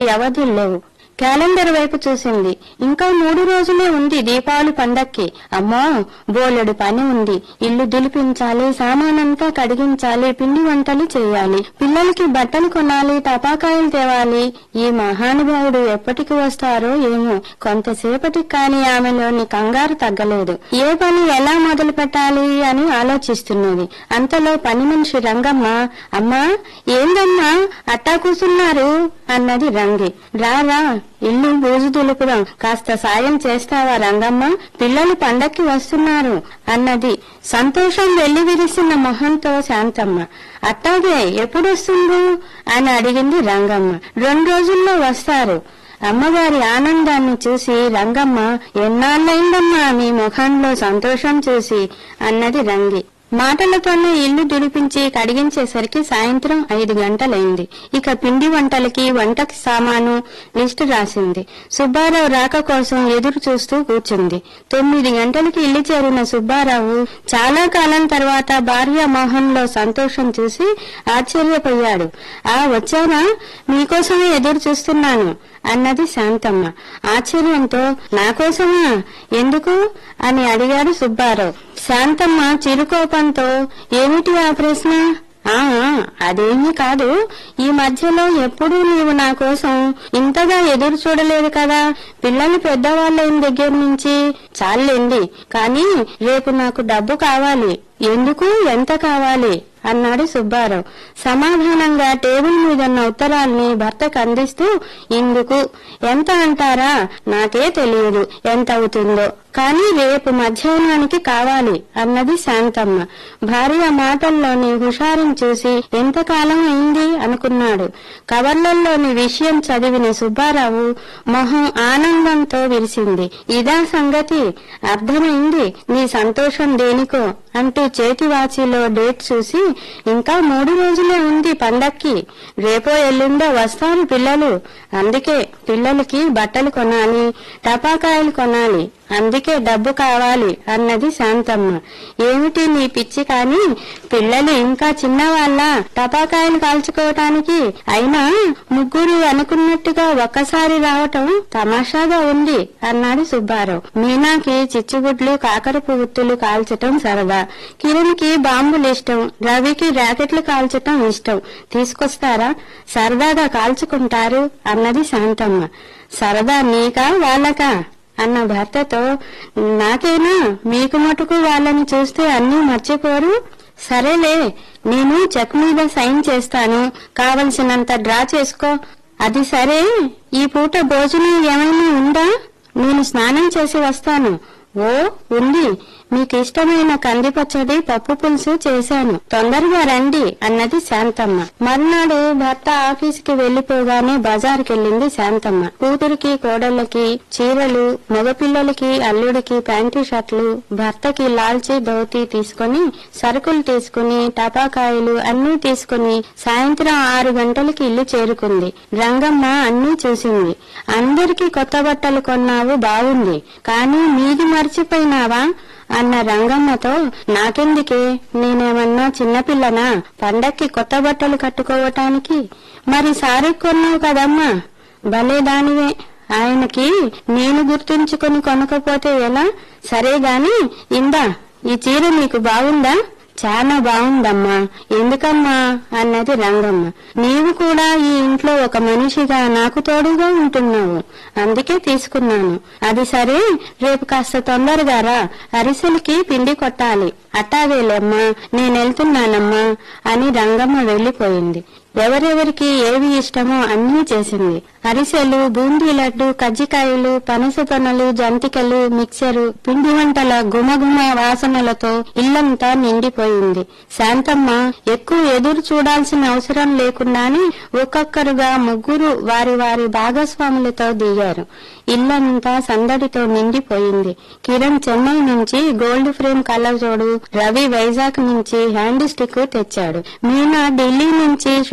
వ్యవధులు లేవు క్యాలెండర్ వైపు చూసింది ఇంకా మూడు రోజులే ఉంది దీపావళి పండక్కి అమ్మో బోలెడు పని ఉంది ఇల్లు దులిపించాలి సామానంతా కడిగించాలి పిండి వంటలు చేయాలి పిల్లలకి బట్టలు కొనాలి టపాకాయలు తేవాలి ఈ మహానుభావుడు ఎప్పటికి వస్తారో ఏమో కొంతసేపటికి కాని ఆమెలోని కంగారు తగ్గలేదు ఏ పని ఎలా మొదలు పెట్టాలి అని ఆలోచిస్తున్నది అంతలో పని మనిషి రంగమ్మ అమ్మా ఏందమ్మా అట్టా కూసున్నారు అన్నది రంగి రారా ఇల్లు బూజు దులుపుదాం కాస్త సాయం చేస్తావా రంగమ్మ పిల్లలు పండక్కి వస్తున్నారు అన్నది సంతోషం వెళ్లి విరిసిన మొహంతో శాంతమ్మ అట్టాగే ఎప్పుడు వస్తుండ్రు అని అడిగింది రంగమ్మ రెండు రోజుల్లో వస్తారు అమ్మగారి ఆనందాన్ని చూసి రంగమ్మ ఎన్నాళ్ళైందమ్మా మీ ముఖంలో సంతోషం చూసి అన్నది రంగి మాటలతోనే ఇల్లు దులిపించి కడిగించేసరికి సాయంత్రం ఐదు గంటలైంది ఇక పిండి వంటలకి వంటకి సామాను లిస్టు రాసింది సుబ్బారావు రాక కోసం ఎదురు చూస్తూ కూర్చుంది తొమ్మిది గంటలకి ఇల్లు చేరిన సుబ్బారావు చాలా కాలం తర్వాత భార్య మోహన్లో సంతోషం చూసి ఆశ్చర్యపోయాడు ఆ వచ్చానా మీకోసమే ఎదురు చూస్తున్నాను అన్నది శాంతమ్మ ఆశ్చర్యంతో నా కోసమా ఎందుకు అని అడిగాడు సుబ్బారావు శాంతమ్మ చిరుకోపంతో ఏమిటి ఆ ప్రశ్న ఆ అదేమీ కాదు ఈ మధ్యలో ఎప్పుడూ నీవు నా కోసం ఇంతగా ఎదురు చూడలేదు కదా పిల్లలు పెద్దవాళ్ళైన దగ్గర నుంచి చాలండి కానీ రేపు నాకు డబ్బు కావాలి ఎందుకు ఎంత కావాలి అన్నాడు సుబ్బారావు సమాధానంగా టేబుల్ మీద ఉన్న ఉత్తరాల్ని భర్తకు అందిస్తూ ఇందుకు ఎంత అంటారా నాకే తెలియదు ఎంత అవుతుందో కానీ రేపు మధ్యాహ్నానికి కావాలి అన్నది శాంతమ్మ భార్య మాటల్లోని హుషారం చూసి ఎంతకాలం అయింది అనుకున్నాడు కవర్లలోని విషయం చదివిన సుబ్బారావు మొహం ఆనందంతో విరిసింది ఇదా సంగతి అర్థమైంది నీ సంతోషం దేనికో అంటూ చేతి వాచిలో డేట్ చూసి ఇంకా మూడు రోజులే ఉంది పండక్కి రేపో ఎల్లుండో వస్తారు పిల్లలు అందుకే పిల్లలకి బట్టలు కొనాలి టపాకాయలు కొనాలి అందుకే డబ్బు కావాలి అన్నది శాంతమ్మ ఏమిటి నీ పిచ్చి కాని పిల్లలు ఇంకా చిన్నవాళ్ళ టపాకాయలు కాల్చుకోవటానికి అయినా ముగ్గురు అనుకున్నట్టుగా ఒక్కసారి రావటం తమాషాగా ఉంది అన్నాడు సుబ్బారావు మీనాకి చిచ్చుగుడ్లు కాకర పువ్వుత్తులు కాల్చటం సరదా కిరణ్ కి బాంబులు ఇష్టం రవికి ర్యాకెట్లు కాల్చటం ఇష్టం తీసుకొస్తారా సరదాగా కాల్చుకుంటారు అన్నది శాంతమ్మ సరదా నీకా వాళ్ళకా అన్న భర్తతో నాకేనా మీకు మటుకు వాళ్ళని చూస్తే అన్నీ మర్చిపోరు సరేలే నేను చెక్ మీద సైన్ చేస్తాను కావలసినంత డ్రా చేసుకో అది సరే ఈ పూట భోజనం ఏమైనా ఉందా నేను స్నానం చేసి వస్తాను ఓ ఉంది మీకు ఇష్టమైన కంది పచ్చడి పప్పు పులుసు చేశాను తొందరగా రండి అన్నది శాంతమ్మ మర్నాడు భర్త ఆఫీసుకి వెళ్లిపోగానే బజారుకెళ్ళింది శాంతమ్మ కూతురికి కోడళ్ళకి చీరలు మగపిల్లలకి అల్లుడికి ప్యాంటు షర్ట్లు భర్తకి లాల్చీ ధోతి తీసుకొని సరుకులు తీసుకుని టపాకాయలు అన్నీ తీసుకుని సాయంత్రం ఆరు గంటలకి ఇల్లు చేరుకుంది రంగమ్మ అన్నీ చూసింది అందరికీ కొత్త బట్టలు కొన్నావు బాగుంది కానీ మీది మర్చిపోయినావా అన్న రంగమ్మతో నాకెందుకే నేనేమన్నా చిన్నపిల్లనా పండక్కి కొత్త బట్టలు కట్టుకోవటానికి మరి సారీ కొన్నావు కదమ్మా భలే దానివే ఆయనకి నేను గుర్తుంచుకొని కొనకపోతే ఎలా సరే గాని ఇందా ఈ చీర నీకు బాగుందా చాలా బాగుందమ్మా ఎందుకమ్మా అన్నది రంగమ్మ నీవు కూడా ఈ ఇంట్లో ఒక మనిషిగా నాకు తోడుగా ఉంటున్నావు అందుకే తీసుకున్నాను అది సరే రేపు కాస్త తొందరగా రా అరిసెలకి పిండి కొట్టాలి అట్టాగేలేమ్మా నేనెళ్తున్నానమ్మా అని రంగమ్మ వెళ్లిపోయింది ఎవరెవరికి ఏవి ఇష్టమో అన్నీ చేసింది అరిసెలు బూందీ లడ్డు కజ్జికాయలు పనస తొనలు జంతికలు మిక్సరు పిండి వంటల గుమగుమ వాసనలతో ఇల్లంతా నిండిపోయింది శాంతమ్మ ఎక్కువ ఎదురు చూడాల్సిన అవసరం లేకుండానే ఒక్కొక్కరుగా ముగ్గురు వారి వారి భాగస్వాములతో దిగారు ఇల్లంతా సందడితో నిండిపోయింది కిరణ్ చెన్నై నుంచి గోల్డ్ ఫ్రేమ్ కళ్ళజోడు రవి వైజాగ్ నుంచి హ్యాండ్ స్టిక్ తెచ్చాడు మీనా ఢిల్లీ నుంచి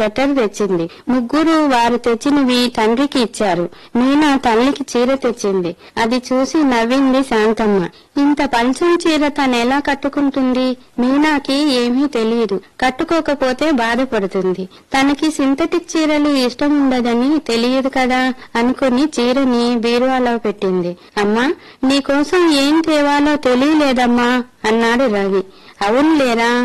స్వెటర్ తెచ్చింది ముగ్గురు వారు తెచ్చినవి తండ్రికి ఇచ్చారు మీనా తల్లికి చీర తెచ్చింది అది చూసి నవ్వింది శాంతమ్మ ఇంత పంచం చీర తనెలా కట్టుకుంటుంది మీనాకి ఏమీ తెలియదు కట్టుకోకపోతే బాధపడుతుంది తనకి సింథటిక్ చీరలు ఇష్టం ఉండదని తెలియదు కదా అనుకుని చీరని బీరువాలో పెట్టింది అమ్మా నీకోసం ఏం తేవాలో తెలియలేదమ్మా అన్నాడు రవి అవును లేరా